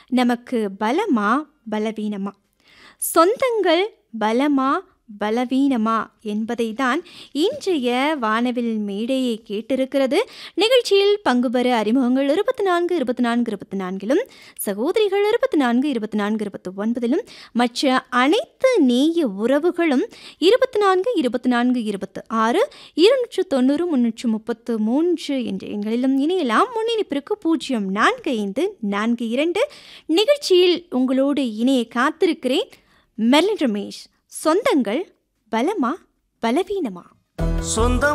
நமக்கு பலமா பலவீனமா சொந்தங்கள் பலமா பலவீனமா என்பதை தான் இன்றைய வானவில் மேடையை கேட்டிருக்கிறது நிகழ்ச்சியில் பங்கு பெற அறிமுகங்கள் இருபத்தி நான்கு இருபத்தி நான்கு இருபத்தி நான்கிலும் சகோதரிகள் இருபத்தி நான்கு இருபத்தி நான்கு இருபத்தி ஒன்பதிலும் மற்ற அனைத்து நேய உறவுகளும் இருபத்தி நான்கு இருபத்தி நான்கு இருபத்தி ஆறு இருநூற்று தொண்ணூறு முன்னூற்று முப்பத்து மூன்று என்ற எண்களிலும் இணையலாம் முன்னிணைப்பிற்கு பூஜ்ஜியம் நான்கு ஐந்து நான்கு இரண்டு நிகழ்ச்சியில் உங்களோடு இணைய காத்திருக்கிறேன் மெர்லின் ரமேஷ் சொந்தங்கள் பலமா பலவீனமா சொந்தம்